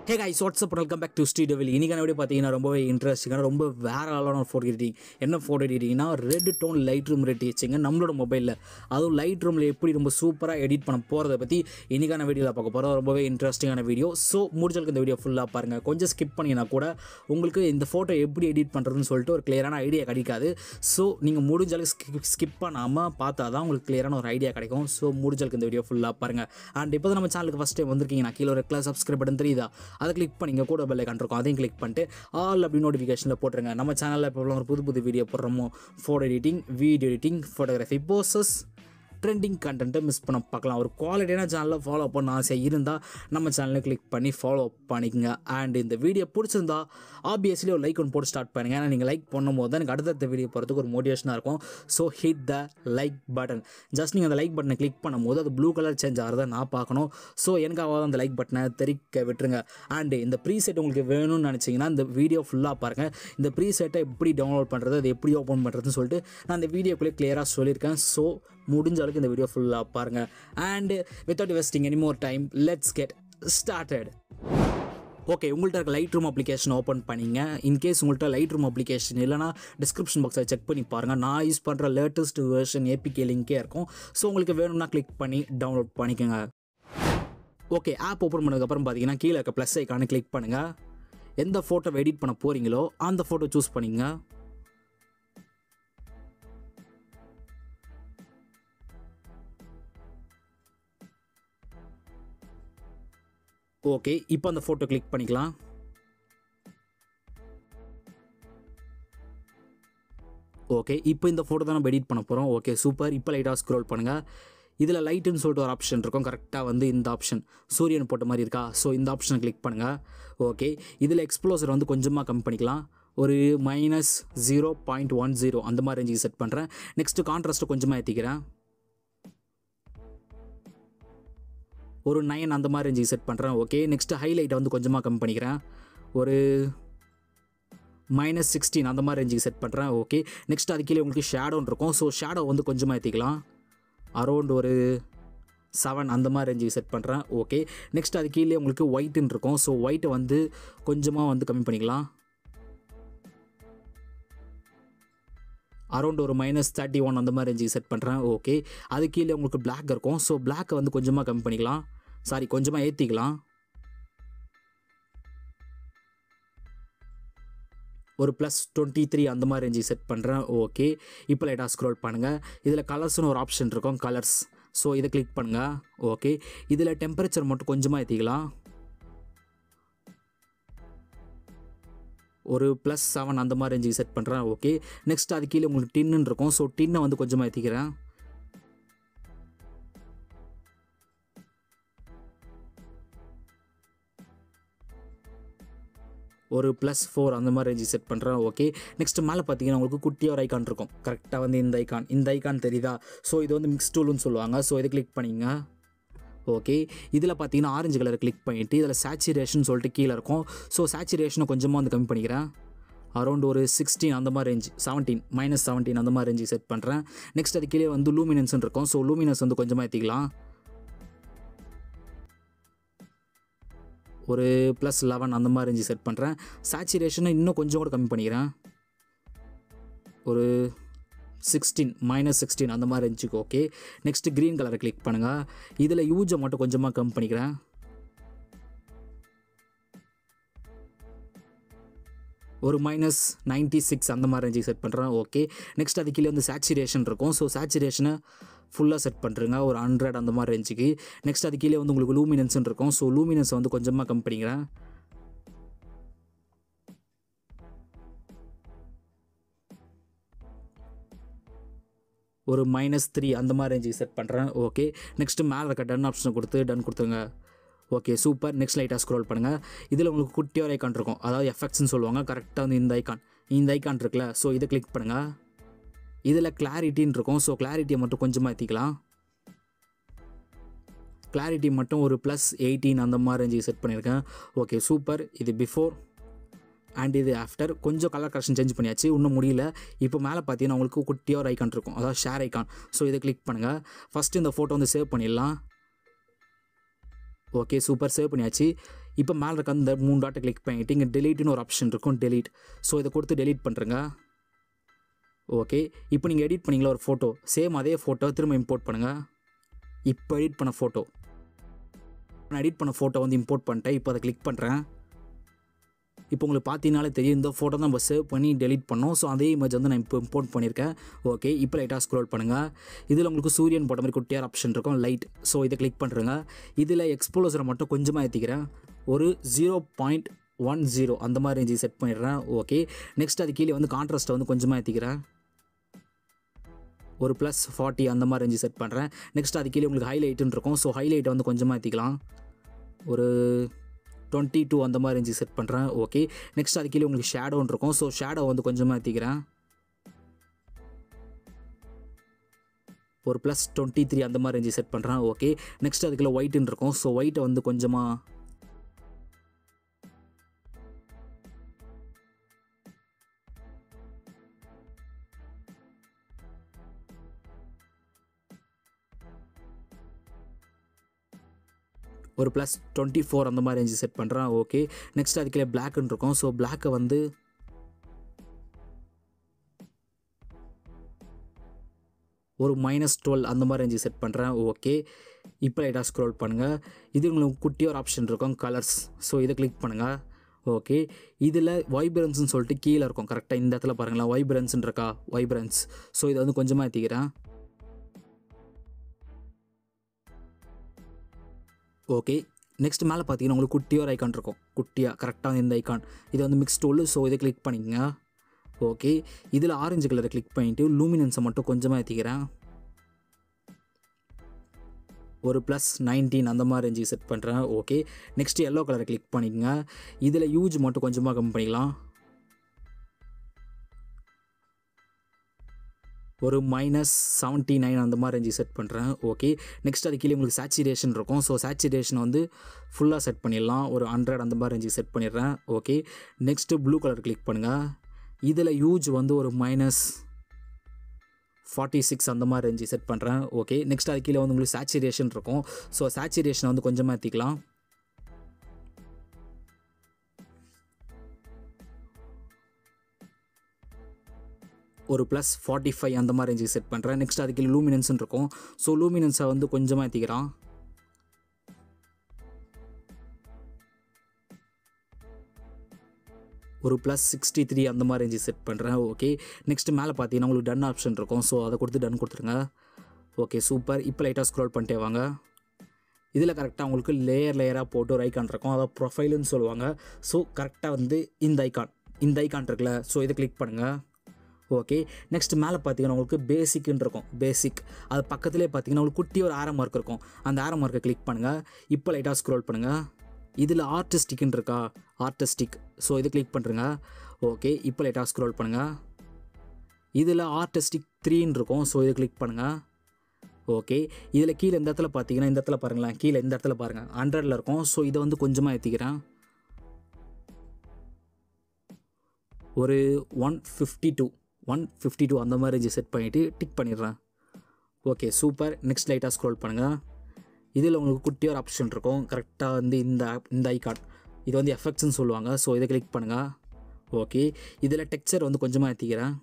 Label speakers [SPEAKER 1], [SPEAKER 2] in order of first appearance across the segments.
[SPEAKER 1] Hey guys what's up welcome back to ஸ்டீ devil இன்னைக்கான video பார்த்தீங்கன்னா ரொம்பவே இன்ட்ரெஸ்டிங்கான ரொம்ப வேற ஆளான ஒரு ஃபோட்டோ எடிட்டிங் என்ன ஃபோட்டோ எடிட்டிங்னா red tone Lightroom ready வச்சுங்க நம்மளோட மொபைலில் அதுவும் லைட் ரூமில் எப்படி ரொம்ப சூப்பராக எடிட் பண்ண போகிறத பற்றி இன்னைக்கான வீடியோவில் பார்க்க போகிறோம் ரொம்பவே இன்ட்ரெஸ்டிங்கான வீடியோ ஸோ முடிஞ்சளவுக்கு இந்த வீடியோ ஃபுல்லாக பாருங்கள் கொஞ்சம் ஸ்கிப் பண்ணிங்கன்னா கூட உங்களுக்கு இந்த ஃபோட்டோ எப்படி எடிட் பண்ணுறதுன்னு சொல்லிட்டு ஒரு கிளியரான ஐடியா கிடைக்காது ஸோ நீங்கள் முடிஞ்ச அளவுக்கு ஸ்கிப் ஸ்கிப் பண்ணாமல் பார்த்தா தான் உங்களுக்கு கிளியரான ஒரு ஐடியா கிடைக்கும் ஸோ முடிஞ்சளவுக்கு இந்த வீடியோ ஃபுல்லாக பாருங்கள் அண்ட் இப்போ நம்ம சேனலுக்கு ஃபஸ்ட் டைம் வந்திருக்கீங்க நான் கீழே ஒரு கிளாஸ் சப்ஸ்கிரைப் பட்டன் தெரியுதா அதை கிளிக் பண்ணிங்க கூட பெல் ஐக்கான் இருக்கும் அதையும் கிளிக் பண்ணிட்டு ஆல் அப்படி நோட்டிஃபிகேஷனில் போட்டுருங்க நம்ம சேனலில் இப்போ ஒரு புது புது வீடியோ போடுறோமோ photo editing video editing photography poses trending கண்டென்ட்டை மிஸ் பண்ண பார்க்கலாம் ஒரு குவாலிட்டியான சேனலில் ஃபாலோ பண்ண ஆசை இருந்தால் நம்ம சேனலை கிளிக் பண்ணி ஃபாலோ பண்ணிக்கங்க அண்ட் இந்த வீடியோ பிடிச்சிருந்தா ஆப்வியஸ்லி ஒரு லைக் ஒன்று போட்டு ஸ்டார்ட் பண்ணுங்கள் ஏன்னா நீங்கள் லைக் பண்ணும்போது தான் எனக்கு அடுத்தடுத்த வீடியோ போகிறதுக்கு ஒரு மோட்டிவேஷனாக இருக்கும் so hit the like button just நீங்கள் அந்த லைக் பட்டனை கிளிக் பண்ணும்போது அது ப்ளூ கலர் சேஞ்ச் ஆகிறத நான் பார்க்கணும் ஸோ எனக்காக அந்த லைக் பட்டனை தெரிக்க விட்டுருங்க அண்டு இந்த ப்ரீசெட் உங்களுக்கு வேணும்னு நினச்சிங்கன்னா இந்த வீடியோ ஃபுல்லாக பாருங்கள் இந்த ப்ரீசெட்டை எப்படி டவுன்லோட் பண்ணுறது அது எப்படி ஓப்பன் பண்ணுறதுன்னு சொல்லிட்டு நான் இந்த வீடியோக்குள்ளே கிளியராக சொல்லியிருக்கேன் ஸோ முடிஞ்ச அளவுக்கு இந்த வீடியோ ஃபுல்லாக பாருங்கள் and without wasting any more time let's get started okay உங்கள்கிட்ட இருக்க லைட் ரூம் அப்ளிகேஷன் ஓப்பன் பண்ணிங்க இன்கேஸ் உங்கள்கிட்ட லைட் ரூம் அப்ளிகேஷன் இல்லைனா டிஸ்கிரிப்ஷன் பாக்ஸில் செக் பண்ணி பாருங்கள் நான் யூஸ் பண்ணுற லேட்டஸ்ட் வெர்ஷன் ஏபிகே லிங்கே இருக்கும் ஸோ உங்களுக்கு வேணும்னா கிளிக் பண்ணி டவுன்லோட் பண்ணிக்கோங்க ஓகே ஆப் ஓப்பன் பண்ணதுக்கப்புறம் பார்த்தீங்கன்னா கீழே இருக்க ப்ளஸ் ஐக்கானு கிளிக் பண்ணுங்கள் எந்த ஃபோட்டோவை எடிட் பண்ண போகிறீங்களோ அந்த ஃபோட்டோ சூஸ் பண்ணிங்க ஓகே இப்போ அந்த ஃபோட்டோ கிளிக் பண்ணிக்கலாம் ஓகே இப்போ இந்த ஃபோட்டோ தான் நம்ம எடிட் பண்ண போகிறோம் ஓகே சூப்பர் இப்போ லைட்டாக ஸ்க்ரோல் பண்ணுங்கள் இதில் லைட்டுன்னு சொல்லிட்டு ஒரு ஆப்ஷன் இருக்கும் கரெக்டாக வந்து இந்த ஆப்ஷன் சூரியன் போட்ட மாதிரி இருக்கா ஸோ இந்த ஆப்ஷனை கிளிக் பண்ணுங்கள் ஓகே இதில் எக்ஸ்ப்ளோசர் வந்து கொஞ்சமாக கம்மி பண்ணிக்கலாம் ஒரு minus zero point one zero அந்த மாதிரி ரேஞ்சுக்கு செட் பண்ணுறேன் நெக்ஸ்ட்டு கான்ட்ராஸ்ட்டை கொஞ்சமாக ஏற்றிக்கிறேன் ஒரு நைன் அந்த மாதிரி ரேஞ்சுக்கு செட் பண்ணுறேன் ஓகே நெக்ஸ்ட்டு ஹைலைட்டை வந்து கொஞ்சமாக கம்மி பண்ணிக்கிறேன் ஒரு மைனஸ் சிக்ஸ்டீன் அந்த மாதிரி ரேஞ்சுக்கு செட் பண்ணுறேன் ஓகே நெக்ஸ்ட் அது கீழே உங்களுக்கு ஷேடோன்னு இருக்கும் ஸோ ஷேடோ வந்து கொஞ்சமாக ஏற்றிக்கலாம் அரௌண்ட் ஒரு செவன் அந்த மாதிரி ரேஞ்சுக்கு செட் பண்ணுறேன் ஓகே நெக்ஸ்ட் அது கீழே உங்களுக்கு ஒயிட்டுன்னு இருக்கும் ஸோ ஒயிட்டை வந்து கொஞ்சமாக வந்து கம்மி பண்ணிக்கலாம் அரௌண்ட் ஒரு மைனஸ் தேர்ட்டி ஒன் அந்த மாதிரி ரேஞ்சுக்கு செட் பண்ணுறேன் ஓகே அது கீழே உங்களுக்கு பிளாக் இருக்கும் ஸோ பிளாக்கை வந்து கொஞ்சமாக கம்மி பண்ணிக்கலாம் சாரி கொஞ்சமாக ஏற்றிக்கலாம் ஒரு ப்ளஸ் டுவெண்ட்டி த்ரீ அந்த மாதிரி ரேஞ்சுக்கு செட் பண்ணுறேன் ஓகே இப்போ லைட்டாக ஸ்க்ரோல் பண்ணுங்கள் இதில் கலர்ஸ்னு ஒரு ஆப்ஷன் இருக்கும் கலர்ஸ் ஸோ இதை கிளிக் பண்ணுங்கள் ஓகே இதில் டெம்பரேச்சர் மட்டும் கொஞ்சமாக ஏற்றிக்கலாம் ஒரு ப்ளஸ் செவன் அந்த மாதிரி ரேஞ்சுக்கு செட் பண்ணுறேன் ஓகே நெக்ஸ்ட் அது கீழே உங்களுக்கு டின்னு இருக்கும் ஸோ டின்னை வந்து கொஞ்சமாக ஏற்றிக்கிறேன் ஒரு ப்ளஸ் ஃபோர் அந்த மாதிரி ரேஞ்சு செட் பண்ணுறேன் ஓகே நெக்ஸ்ட் மேலே பார்த்தீங்கன்னா உங்களுக்கு குட்டியாக ஒரு ஐக்கான் இருக்கும் கரெக்டாக வந்து இந்த ஐக்கான் இந்த ஐக்கான் தெரியுதா ஸோ இது வந்து மிக்ஸ் டூல்னு சொல்லுவாங்க ஸோ இதை கிளிக் பண்ணிங்க ஓகே இதில் பார்த்தீங்கன்னா ஆரஞ்சு கலரை கிளிக் பண்ணிவிட்டு இதில் சேச்சுரேஷன் சொல்லிட்டு கீழே இருக்கும் ஸோ சேச்சுரேஷனை கொஞ்சமாக வந்து கம்மி பண்ணிக்கிறேன் அரௌண்ட் ஒரு சிக்ஸ்டீன் அந்த மாதிரி ரேஞ்ச் செவன்டீன் மைனஸ் செவன்டீன் அந்த மாதிரி ரேஞ்சு செட் பண்ணுறேன் நெக்ஸ்ட் அது கீழே வந்து லூமினன்ஸ்னு இருக்கும் ஸோ லூமினன்ஸ் வந்து கொஞ்சமாக ஏற்றிக்கலாம் ஒரு ப்ளஸ் லெவன் அந்த மாதிரி ரேஞ்சு செட் பண்ணுறேன் சேச்சுரேஷனை இன்னும் கொஞ்சம் கூட கம்மி பண்ணிக்கிறேன் ஒரு சிக்ஸ்டீன் மைனஸ் சிக்ஸ்டீன் அந்த மாதிரி இருந்துச்சு ஓகே நெக்ஸ்ட் க்ரீன் கலரை கிளிக் பண்ணுங்கள் இதில் யூஜை மட்டும் கொஞ்சமாக கம்மி பண்ணிக்கிறேன் ஒரு மைனஸ் நைன்ட்டி சிக்ஸ் அந்த மாதிரி ரேஞ்சுக்கு செட் பண்ணுறேன் ஓகே நெக்ஸ்ட் அது கீழே வந்து சேச்சுரேஷன் இருக்கும் ஸோ சேச்சுரேஷனை ஃபுல்லாக செட் பண்ணுறேங்க ஒரு ஹண்ட்ரட் அந்த மாதிரி ரேஞ்சுக்கு நெக்ஸ்ட் அது கீழே வந்து உங்களுக்கு லூமினன்ஸ்னு இருக்கும் ஸோ லூமினன்ஸை வந்து கொஞ்சமாக கம்மி பண்ணிக்கிறேன் ஒரு மைனஸ் த்ரீ அந்த மாதிரி ரேஞ்சுக்கு செட் பண்ணுறேன் ஓகே நெக்ஸ்ட்டு மேலே இருக்க டன் ஆப்ஷனை கொடுத்து டன் கொடுத்துருங்க ஓகே சூப்பர் நெக்ஸ்ட் லைட்டாக ஸ்க்ரோல் பண்ணுங்கள் இதில் உங்களுக்கு குட்டியாக ஒரு ஐக்கான் இருக்கும் அதாவது எஃபெக்ட்ஸ்னு சொல்லுவாங்க கரெக்டாக வந்து இந்த ஐக்கான் இந்த ஐக்கான் இருக்குல்ல ஸோ இதை கிளிக் பண்ணுங்கள் இதில் கிளாரிட்டின்னு இருக்கும் ஸோ கிளாரிட்டியை மட்டும் கொஞ்சமாக ஏற்றிக்கலாம் கிளாரிட்டி மட்டும் ஒரு ப்ளஸ் எயிட்டீன் அந்த மாதிரி ரேஞ்சுக்கு செட் பண்ணியிருக்கேன் ஓகே சூப்பர் இது பிஃபோர் அண்ட் இது ஆஃப்டர் கொஞ்சம் கலர் கரெக்ஷன் சேஞ்ச் பண்ணியாச்சு இன்னும் முடியல இப்போ மேலே பார்த்தீங்கன்னா உங்களுக்கு குட்டியாக ஒரு ஐக்கான் இருக்கும் அதாவது ஷேர் ஐக்கான் ஸோ இதை கிளிக் பண்ணுங்கள் ஃபஸ்ட்டு இந்த ஃபோட்டோ வந்து சேவ் பண்ணிடலாம் ஓகே சூப்பர் சேவ் பண்ணியாச்சு இப்போ மேலே இருக்க அந்த மூணு டாட்டை கிளிக் பண்ணிவிட்டு இங்கே டெலீட்னு ஒரு ஆப்ஷன் இருக்கும் டெலீட் ஸோ இதை கொடுத்து டெலீட் பண்ணுறேங்க ஓகே இப்போ நீங்கள் எடிட் பண்ணீங்களா ஒரு ஃபோட்டோ சேம் அதே ஃபோட்டோ திரும்ப இம்போர்ட் பண்ணுங்கள் இப்போ எடிட் பண்ண ஃபோட்டோ நான் எடிட் பண்ண ஃபோட்டோ வந்து இம்போர்ட் பண்ணிட்டேன் இப்போ அதை கிளிக் பண்ணுறேன் இப்போ உங்களுக்கு பார்த்தீங்கனாலே தெரியும் இந்த ஃபோட்டோ தான் நம்ம சேவ் பண்ணி டெலீட் பண்ணோம் ஸோ அதே இமேஜ் வந்து நான் இப்போ இம்போர்ட் பண்ணியிருக்கேன் ஓகே இப்போ லைட்டாக ஸ்க்ரோல் பண்ணுங்கள் இதில் உங்களுக்கு சூரியன் போட்ட மாதிரி குட்டியார் ஆப்ஷன் இருக்கும் லைட் ஸோ இதை கிளிக் பண்ணுறேங்க இதில் எக்ஸ்போலோசரை மட்டும் கொஞ்சமாக ஏற்றிக்கிறேன் ஒரு ஜீரோ பாயிண்ட் ஒன் ஜீரோ அந்த மாதிரி ரேஞ்சு செட் பண்ணிடுறேன் ஓகே நெக்ஸ்ட் அது கீழே வந்து கான்ட்ராஸ்ட்டை வந்து கொஞ்சமாக ஏற்றிக்கிறேன் ஒரு ப்ளஸ் ஃபார்ட்டி அந்த மாதிரி ரேஞ்சு செட் பண்ணுறேன் நெக்ஸ்ட் அது கீழே உங்களுக்கு ஹைலைட்டுன்னு இருக்கும் ஸோ ஹைலைட்டை வந்து கொஞ்சமாக ஏற்றிக்கலாம் ஒரு டுவெண்ட்டி டூ அந்த மாதிரி ரேஞ்சு செட் பண்ணுறேன் ஓகே நெக்ஸ்ட் அது கீழே உங்களுக்கு ஷேடோன்னு இருக்கும் ஸோ ஷேடோ வந்து கொஞ்சமாக ஏற்றிக்கிறேன் ஒரு ப்ளஸ் டுவெண்ட்டி த்ரீ அந்த மாதிரி ரேஞ்சு செட் பண்ணுறேன் ஓகே நெக்ஸ்ட் அதுக்குள்ள ஒயிட்டுன்னு இருக்கும் ஸோ ஒயிட்டை வந்து கொஞ்சமாக ஒரு ப்ளஸ் டுவெண்ட்டி ஃபோர் அந்த மாதிரி ரேஞ்சு செட் பண்ணுறேன் ஓகே நெக்ஸ்ட் அதுக்குள்ளே பிளாக்னு இருக்கும் ஸோ பிளாக்கை வந்து ஒரு மைனஸ் டுவெல் அந்த மாதிரி ரேஞ்சு செட் பண்ணுறேன் ஓகே இப்போ லைட்டாக ஸ்க்ரோல் பண்ணுங்கள் இது உங்களுக்கு குட்டி ஒரு ஆப்ஷன் இருக்கும் கலர்ஸ் ஸோ இதை கிளிக் பண்ணுங்கள் ஓகே இதில் வைப்ரன்ஸ்னு சொல்லிட்டு கீழே இருக்கும் கரெக்டாக இந்த இடத்துல பாருங்களேன் வைப்ரன்ஸ்ன்னு இருக்கா வைப்ரன்ஸ் ஸோ இதை வந்து கொஞ்சமாக ஏற்றிக்கிறேன் ஓகே நெக்ஸ்ட் மேலே பார்த்தீங்கன்னா உங்களுக்கு குட்டியாக ஒரு ஐக்கான் இருக்கும் குட்டியாக கரெக்டாக இந்த ஐக்கான் இது வந்து மிக்ஸ் டூல் ஸோ இதை கிளிக் பண்ணிக்கங்க ஓகே இதில் ஆரஞ்சு கலரை கிளிக் பண்ணிவிட்டு லூமினன்ஸை மட்டும் கொஞ்சமாக ஏற்றிக்கிறேன் ஒரு ப்ளஸ் நைன்டீன் அந்த மாதிரி ரேஞ்சு செட் பண்ணுறேன் ஓகே நெக்ஸ்ட் எல்லோ கலரை கிளிக் பண்ணிக்கங்க இதில் யூஜ் மட்டும் கொஞ்சமாக கம்மி பண்ணிக்கலாம் ஒரு மைனஸ் செவன்ட்டி நைன் அந்த மாதிரி ரேஞ்சு செட் பண்ணுறேன் ஓகே நெக்ஸ்ட் அது கீழே உங்களுக்கு சேச்சுரேஷன் இருக்கும் ஸோ சேச்சுரேஷன் வந்து ஃபுல்லாக செட் பண்ணிடலாம் ஒரு ஹண்ட்ரட் அந்த மாதிரி ரேஞ்சு செட் பண்ணிடுறேன் okay next blue colour click பண்ணுங்கள் இதில் யூஜ் வந்து ஒரு மைனஸ் ஃபார்ட்டி சிக்ஸ் அந்த மாதிரி ரேஞ்சு செட் பண்ணுறேன் ஓகே நெக்ஸ்ட் அது கீழே வந்து உங்களுக்கு சேச்சுரேஷன் இருக்கும் ஸோ சேச்சுரேஷனை வந்து கொஞ்சமாக ஏற்றிக்கலாம் ஒரு ப்ளஸ் ஃபார்ட்டி ஃபைவ் அந்த மாதிரி ரேஞ்சு செட் பண்ணுறேன் நெக்ஸ்ட் அதுக்கு லூமினன்ஸ்னு இருக்கும் ஸோ லூமினன்ஸை வந்து கொஞ்சமாக ஏற்றிக்கிறான் ஒரு ப்ளஸ் சிக்ஸ்டி த்ரீ அந்த மாதிரி ரேஞ்சு செட் பண்ணுறேன் ஓகே நெக்ஸ்ட் மேலே பார்த்தீங்கன்னா உங்களுக்கு டன் ஆப்ஷன் இருக்கும் ஸோ அதை கொடுத்து டன் கொடுத்துருங்க ஓகே சூப்பர் இப்போ லைட்டாக ஸ்க்ரோல் பண்ணிட்டே வாங்க இதில் கரெக்டாக உங்களுக்கு லேயர் லேயராக போட்டு ஒரு ஐக்கான் இருக்கும் அதாவது ப்ரொஃபைலுன்னு சொல்லுவாங்க ஸோ கரெக்டாக வந்து இந்த ஐக்கான் இந்த ஐக்கான் இருக்குல்ல ஸோ இதை கிளிக் பண்ணுங்கள் ஓகே நெக்ஸ்ட் மேலே பார்த்தீங்கன்னா உங்களுக்கு பேசிக்னு இருக்கும் பேசிக் அது பக்கத்துலேயே பார்த்தீங்கன்னா உங்களுக்கு குட்டி ஒரு ஆரம் மார்க் இருக்கும் அந்த ஆரம் மார்க்கை கிளிக் பண்ணுங்கள் இப்போ லைட்டாக ஸ்க்ரோல் பண்ணுங்கள் இதில் ஆர்டிஸ்டிக்னு இருக்கா ஆர்டிஸ்டிக் ஸோ இதை கிளிக் பண்ணுறங்க ஓகே இப்போ லைட்டாக ஸ்க்ரோல் பண்ணுங்கள் இதில் ஆர்டிஸ்டிக் த்ரீன்னு இருக்கும் ஸோ இதை கிளிக் பண்ணுங்கள் ஓகே இதில் கீழே இந்த இடத்துல பார்த்தீங்கன்னா இந்த இடத்துல பாருங்களேன் கீழே இந்த இடத்துல பாருங்கள் ஹண்ட்ரடில் இருக்கும் ஸோ இதை வந்து கொஞ்சமாக ஏற்றிக்கிறேன் ஒரு one fifty two one fifty two அந்த மாதிரி செட் பண்ணிவிட்டு டிக் பண்ணிடுறேன் ஓகே சூப்பர் நெக்ஸ்ட் லைட்டாக ஸ்க்ரோல் பண்ணுங்கள் இதில் உங்களுக்கு குட்டி ஒரு ஆப்ஷன் இருக்கும் கரெக்டாக வந்து இந்த app- இந்த ஐகான் இது வந்து எஃபெக்ட்ஸ்னு சொல்லுவாங்க ஸோ இதை கிளிக் பண்ணுங்கள் ஓகே இதில் டெக்ஸ்சர் வந்து கொஞ்சமாக ஏற்றிக்கிறேன்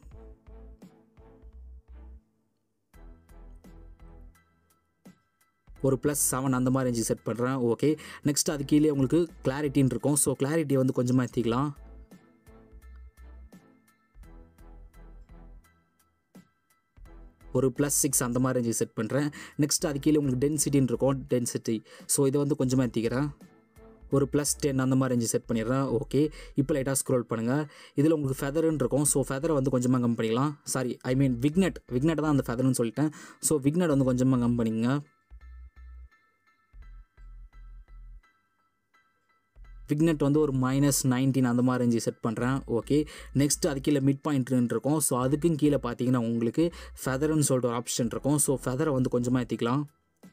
[SPEAKER 1] ஒரு ப்ளஸ் செவன் அந்த மாதிரி ரேஞ்சு செட் பண்ணுறேன் ஓகே நெக்ஸ்ட் அது கீழே உங்களுக்கு கிளாரிட்டின்னு இருக்கும் ஸோ கிளாரிட்டியை வந்து கொஞ்சமாக ஏற்றிக்கலாம் ஒரு ப்ளஸ் சிக்ஸ் அந்த மாதிரி ரேஞ்சு செட் பண்ணுறேன் நெக்ஸ்ட் அது கீழே உங்களுக்கு டென்சிட்டின்னு இருக்கும் டென்சிட்டி ஸோ இதை வந்து கொஞ்சமாக ஏற்றிக்கிறேன் ஒரு ப்ளஸ் டென் அந்த மாதிரி ரேஞ்சு செட் பண்ணிடுறேன் ஓகே இப்போ லைட்டாக ஸ்க்ரோல் பண்ணுங்கள் இதில் உங்களுக்கு ஃபெதர்னு இருக்கும் ஸோ ஃபெதரை வந்து கொஞ்சமாக கம் பண்ணிக்கலாம் sorry I mean vignette vignette தான் அந்த ஃபெதர்னு சொல்லிட்டேன் ஸோ விக்னெட் வந்து கொஞ்சமாக கம் பண்ணிக்கங்க விக்னெட் வந்து ஒரு மைனஸ் நைன்டீன் அந்த மாதிரி ரேஞ்சு செட் பண்ணுறேன் ஓகே நெக்ஸ்ட் அது கீழே மிட் பாயிண்ட்னு இருக்கும் ஸோ அதுக்கும் கீழே பார்த்தீங்கன்னா உங்களுக்கு ஃபெதர்னு சொல்லிட்டு ஒரு ஆப்ஷன் இருக்கும் ஸோ ஃபெதரை வந்து கொஞ்சமாக ஏற்றிக்கலாம்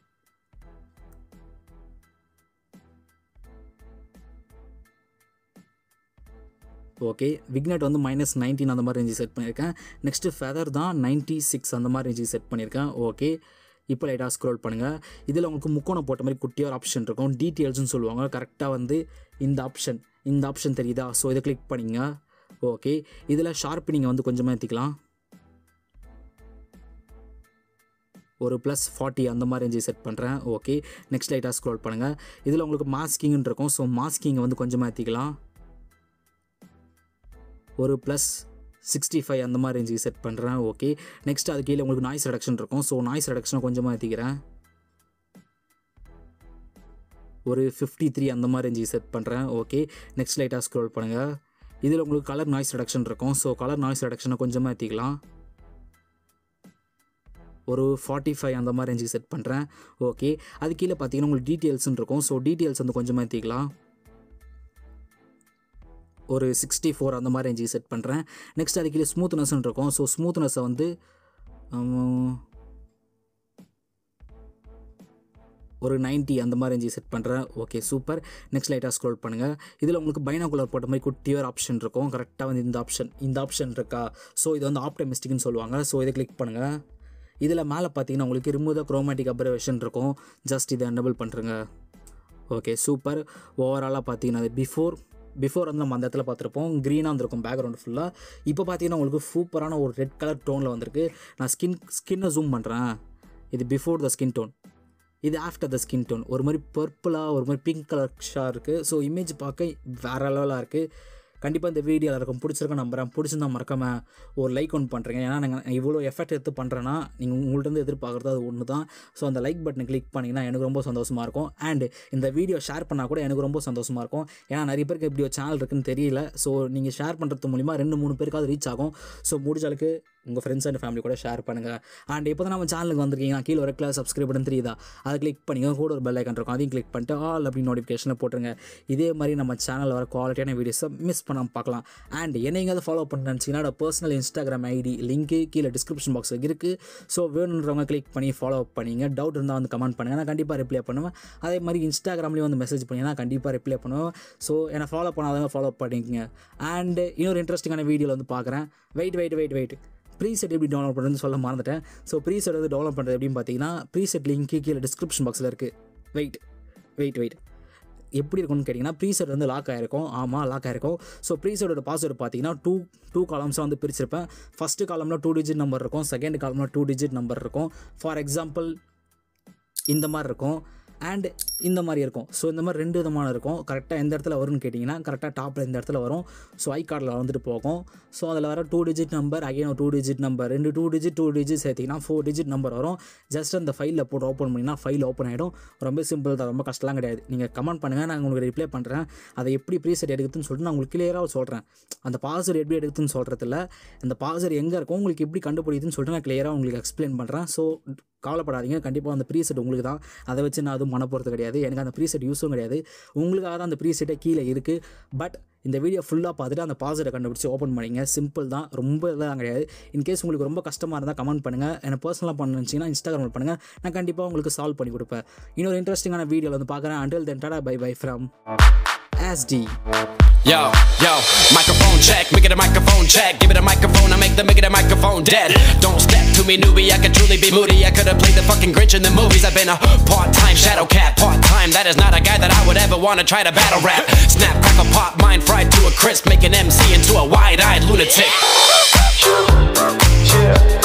[SPEAKER 1] ஓகே விக்னெட் வந்து மைனஸ் நைன்டீன் அந்த மாதிரி ரேஞ்சு செட் பண்ணியிருக்கேன் நெக்ஸ்ட்டு ஃபெதர் தான் நைன்ட்டி சிக்ஸ் அந்த மாதிரி ரேஞ்சு செட் பண்ணியிருக்கேன் ஓகே இப்போ லைட்டாக ஸ்க்ரோல் பண்ணுங்கள் இதில் உங்களுக்கு முக்கோணம் போட்ட மாதிரி குட்டியாக ஒரு ஆப்ஷன் இருக்கும் டீட்டெயில்ஸ்னு சொல்லுவாங்க கரெக்டாக வந்து இந்த ஆப்ஷன் இந்த ஆப்ஷன் தெரியுதா ஸோ இதை கிளிக் பண்ணிங்க ஓகே இதில் ஷார்ப்பினிங்கை வந்து கொஞ்சமாக ஏற்றிக்கலாம் ஒரு ப்ளஸ் ஃபார்ட்டி அந்த மாதிரி ரேஞ்சு செட் பண்ணுறேன் ஓகே நெக்ஸ்ட் லைட்டாக ஸ்க்ரோல் பண்ணுங்கள் இதில் உங்களுக்கு மாஸ்கிங்னு இருக்கும் ஸோ மாஸ்கிங்கை வந்து கொஞ்சமாக ஏற்றிக்கலாம் ஒரு ப்ளஸ் சிக்ஸ்டி ஃபைவ் அந்த மாதிரி ரேஞ்சுக்கு செட் பண்ணுறேன் ஓகே நெக்ஸ்ட் அது கீழே உங்களுக்கு நாய்ஸ் ரெடக்ஷன் இருக்கும் ஸோ நாய்ஸ் ரெடக்ஷனை கொஞ்சமாக ஏற்றிக்கிறேன் ஒரு ஃபிஃப்டி த்ரீ அந்த மாதிரி ரேஞ்சுக்கு செட் பண்ணுறேன் ஓகே நெக்ஸ்ட் லைட்டாக ஸ்க்ரோல் பண்ணுங்கள் இதில் உங்களுக்கு கலர் நாய்ஸ் ரெடக்ஷன் இருக்கும் ஸோ கலர் நாய்ஸ் ரெடக்ஷனை கொஞ்சமாக ஏற்றிக்கலாம் ஒரு ஃபார்ட்டி ஃபைவ் அந்த மாதிரி ரேஞ்சுக்கு செட் பண்ணுறேன் ஓகே அது கீழே பார்த்தீங்கன்னா உங்களுக்கு டீட்டெயில்ஸ்னு இருக்கும் ஸோ டீட்டெயில்ஸ் வந்து கொஞ்சமாக ஏற்றிக்கலாம் ஒரு சிக்ஸ்டி ஃபோர் அந்த மாதிரி ரேஞ்சுக்கு செட் பண்ணுறேன் நெக்ஸ்ட் அது கீழே ஸ்மூத்னஸ்ன்னு இருக்கும் ஸோ ஸ்மூத்னஸை வந்து ஹம், ஒரு 90 அந்த மாதிரி ரேஞ்சுக்கு செட் பண்ணுறேன் ஓகே சூப்பர் நெக்ஸ்ட் லைட்டாக ஸ்க்ரோல் பண்ணுங்கள் இதில் உங்களுக்கு பைனாகுலர் போட்ட மாதிரி குட்டியர் ஆப்ஷன் இருக்கும் கரெக்டாக வந்து இந்த ஆப்ஷன் இந்த ஆப்ஷன் இருக்கா ஸோ இது வந்து ஆப்டமிஸ்டிக்னு சொல்லுவாங்க ஸோ இதை கிளிக் பண்ணுங்கள் இதில் மேலே பார்த்தீங்கன்னா உங்களுக்கு ரிமூவ் த குரோமேட்டிக் அப்ரவேஷன் இருக்கும் ஜஸ்ட் இதை எனபிள் பண்ணுறேங்க ஓகே சூப்பர் ஓவராலாக பார்த்தீங்கன்னா அது பிஃபோர் பிஃபோர் வந்து நம்ம அந்த இடத்துல பார்த்துருப்போம் க்ரீனாக வந்திருக்கும் பேக்ரவுண்ட் ஃபுல்லாக இப்போ பார்த்தீங்கன்னா உங்களுக்கு சூப்பரான ஒரு ரெட் கலர் டோனில் வந்திருக்கு நான் ஸ்கின் ஸ்கின்னை ஜூம் பண்ணுறேன் இது பிஃபோர் த ஸ்கின் டோன் இது ஆஃப்டர் த ஸ்கின் டோன் ஒரு மாதிரி பர்பிளாக ஒரு மாதிரி பிங்க் கலர் ஷாக இருக்குது ஸோ இமேஜ் பார்க்க வேறு லெவலாக இருக்குது கண்டிப்பாக இந்த வீடியோ எல்லாருக்கும் பிடிச்சிருக்கேன் நம்புறேன் பிடிச்சிருந்தா மறக்காம ஒரு லைக் ஒன்று பண்ணுறீங்க ஏன்னா நாங்கள் இவ்வளோ எஃபெக்ட் எடுத்து பண்ணுறேன்னா நீங்கள் உங்கள்ட்ட இருந்து எதிர்பார்க்குறது அது ஒன்று தான் ஸோ அந்த லைக் பட்டனை கிளிக் பண்ணிங்கன்னா எனக்கு ரொம்ப சந்தோஷமாக இருக்கும் அண்ட் இந்த வீடியோ ஷேர் பண்ணால் கூட எனக்கு ரொம்ப சந்தோஷமாக இருக்கும் ஏன்னா நிறைய பேருக்கு இப்படி ஒரு சேனல் இருக்குன்னு தெரியல ஸோ நீங்கள் ஷேர் பண்ணுறது மூலிமா ரெண்டு மூணு பேருக்காவது ரீச் ஆகும் ஸோ முடிஞ்ச அளவுக்கு உங்கள் ஃப்ரெண்ட்ஸ் அண்ட் ஃபேமிலி கூட ஷேர் பண்ணுங்கள் அண்ட் இப்போ தான் நம்ம சேனலுக்கு வந்திருக்கீங்க கீழே ஒரு கிளாஸ் சப்ஸ்கிரைப் பண்ணு தெரியுதா அதை கிளிக் பண்ணிங்க கூட ஒரு பெல் ஐக்கன் இருக்கும் அதையும் கிளிக் பண்ணிட்டு ஆல் அப்படின்னு நோட்டிஃபிகேஷனில் போட்டுருங்க இதே மாதிரி நம்ம சேனலில் வர குவாலிட்டியான வீடியோஸை மிஸ் பண்ணாமல் பார்க்கலாம் அண்ட் என்னை எங்கேயாவது ஃபாலோ பண்ண நினச்சிங்கன்னா என்னோட பர்சனல் இன்ஸ்டாகிராம் ஐடி லிங்க்கு கீழே டிஸ்கிரிப்ஷன் பாக்ஸில் இருக்குது ஸோ வேணுன்றவங்க கிளிக் பண்ணி ஃபாலோ பண்ணிங்க டவுட் இருந்தால் வந்து கமெண்ட் பண்ணுங்கள் நான் கண்டிப்பாக ரிப்ளை பண்ணுவேன் அதே மாதிரி இன்ஸ்டாகிராம்லேயும் வந்து மெசேஜ் பண்ணிங்கன்னா கண்டிப்பாக ரிப்ளை பண்ணுவேன் ஸோ என்னை ஃபாலோ பண்ணாதவங்க ஃபாலோ பண்ணிக்கங்க அண்ட் இன்னொரு இன்ட்ரெஸ்டிங்கான வீடியோவில் வந்து பார்க்குறேன் wait wait wait wait preset எப்படி டவுன்லோட் பண்ணுறதுன்னு சொல்ல மறந்துட்டேன் ஸோ ப்ரீசெட் வந்து டவுன்லோட் பண்ணுறது எப்படின்னு பார்த்தீங்கன்னா ப்ரீசெட் லிங்க் கீழே டிஸ்கிரிப்ஷன் பாக்ஸில் இருக்குது வெயிட் வெயிட் வெயிட் எப்படி இருக்கும்னு கேட்டிங்கன்னா ப்ரீசெட் வந்து லாக் ஆகிருக்கும் ஆமாம் லாக் ஆகிருக்கும் ஸோ ப்ரீசெட்டோட பாஸ்வேர்டு பார்த்தீங்கன்னா டூ டூ காலம்ஸாக வந்து பிரிச்சிருப்பேன் ஃபஸ்ட்டு காலம்னா டூ டிஜிட் நம்பர் இருக்கும் செகண்ட் காலம்னா டூ டிஜிட் நம்பர் இருக்கும் ஃபார் எக்ஸாம்பிள் இந்த மாதிரி இருக்கும் அண்ட் இந்த மாதிரி இருக்கும் ஸோ இந்த மாதிரி ரெண்டு விதமான இருக்கும் கரெக்டாக எந்த இடத்துல வரும்னு கேட்டிங்கன்னா கரெக்டாக டாப்பில் இந்த இடத்துல வரும் ஸோ ஐ கார்டில் வந்துட்டு போகும் ஸோ அதில் வர டூ டிஜிட் நம்பர் அகைன் ஒரு டூ டிஜிட் நம்பர் ரெண்டு டூ டிஜிட் டூ டிஜிட் சேர்த்திங்கன்னா ஃபோர் டிஜிட் நம்பர் வரும் ஜஸ்ட் அந்த ஃபைலில் போட்டு ஓப்பன் பண்ணிங்கன்னா ஃபைல் ஓப்பன் ஆகிடும் ரொம்ப சிம்பிள் தான் ரொம்ப கஷ்டம்லாம் கிடையாது நீங்கள் கமெண்ட் பண்ணுங்கள் நான் உங்களுக்கு ரிப்ளை பண்ணுறேன் அதை எப்படி ப்ரீசெட் எடுக்குதுன்னு சொல்லிட்டு நான் உங்களுக்கு கிளியராக சொல்கிறேன் அந்த பாஸ்வேர்டு எப்படி எடுக்குதுன்னு சொல்கிறதில்ல அந்த பாஸ்வேர்டு எங்கே இருக்கும் உங்களுக்கு எப்படி கண்டுபிடிக்குதுன்னு சொல்லிட்டு நான் கிளியராக உங்களுக்கு எக்ஸ்பிளைன் பண்ணுறேன் ஸோ கவலைப்படாதீங்க கண்டிப்பாக அந்த ப்ரீசெட் உங்களுக்கு தான் அதை வச்சு நான் அதுவும் பண்ண போகிறது கிடையாது எனக்கு அந்த ப்ரீசெட் யூஸும் கிடையாது உங்களுக்காக தான் அந்த ப்ரீசெட்டே கீழே இருக்குது பட் இந்த வீடியோ ஃபுல்லாக பார்த்துட்டு அந்த பாஸ்வேர்டை கண்டுபிடிச்சி ஓப்பன் பண்ணிங்க சிம்பிள் தான் ரொம்ப இதெல்லாம் கிடையாது இன்கேஸ் உங்களுக்கு ரொம்ப கஷ்டமாக இருந்தால் கமெண்ட் பண்ணுங்கள் எனக்கு பர்சனலாக பண்ணுச்சிங்கன்னா இன்ஸ்டாகிராமில் பண்ணுங்கள் நான் கண்டிப்பாக உங்களுக்கு சால்வ் பண்ணி கொடுப்பேன் இன்னொரு இன்ட்ரெஸ்டிங்கான வீடியோவில் வந்து பார்க்குறேன் அண்டில் தென் டாடா பை பை ஃப்ரம் ஆஸ்டி
[SPEAKER 2] Yo, yo, microphone check, make it a microphone check. Give it a microphone, I make the make it a microphone dead. Don't step to me, newbie, I could truly be moody. I could have played the fucking Grinch in the movies. I've been a part time shadow cat, part time. That is not a guy that I would ever want to try to battle rap. Snap, crackle, pop, mind fried to a crisp, make an MC into a wide eyed lunatic.
[SPEAKER 3] chill,